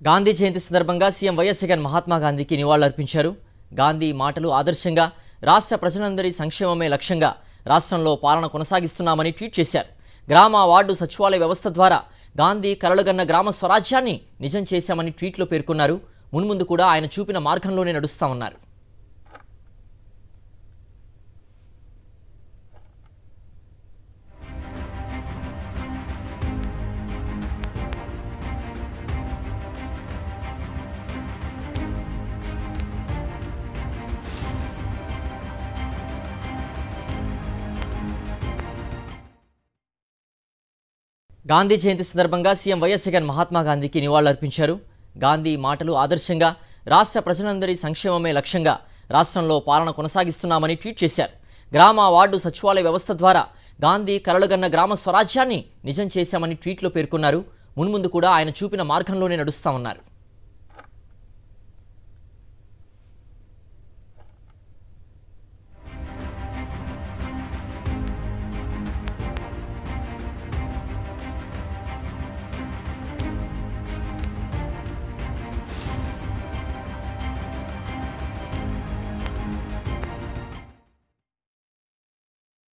గాంధీ జయంతి సందర్భంగా CM YS Jagan Mahatma గాంధీకి నివాళులర్పించారు గాంధీ మాటలు ఆదర్శంగా రాష్ట్ర ప్రజలందరి సంక్షేమమే లక్ష్యంగా రాష్ట్రంలో పాలన కొనసాగిస్తున్నామని ట్వీట్ చేశారు గ్రామ వార్డు సచివాలయ వ్యవస్థ ద్వారా గాంధీ కలలుగన్న గ్రామ స్వరాజ్యాన్ని నిజం చేశామని ట్వీట్లో పేర్కొన్నారు మున్ముందు కూడా ఆయన చూపిన మార్గంలోనే నడుస్తామన్నారు గాంధీ జయంతి సందర్భంగా సీఎం వైఎస్ జగన్ మహాత్మా గాంధీకి నివాళులర్పించారు గాంధీ మాటలు ఆదర్శంగా రాష్ట్ర ప్రజలందరి సంక్షేమమే లక్ష్యంగా రాష్ట్రంలో పాలన కొనసాగిస్తున్నామని ట్వీట్ చేశారు గ్రామ వార్డు సచివాలయ వ్యవస్థ ద్వారా గాంధీ కలలుగన్న గ్రామ స్వరాజ్యాన్ని నిజం చేశామని ట్వీట్లో పేర్కొన్నారు మున్ముందు కూడా ఆయన చూపిన మార్గంలోనే నడుస్తామన్నారు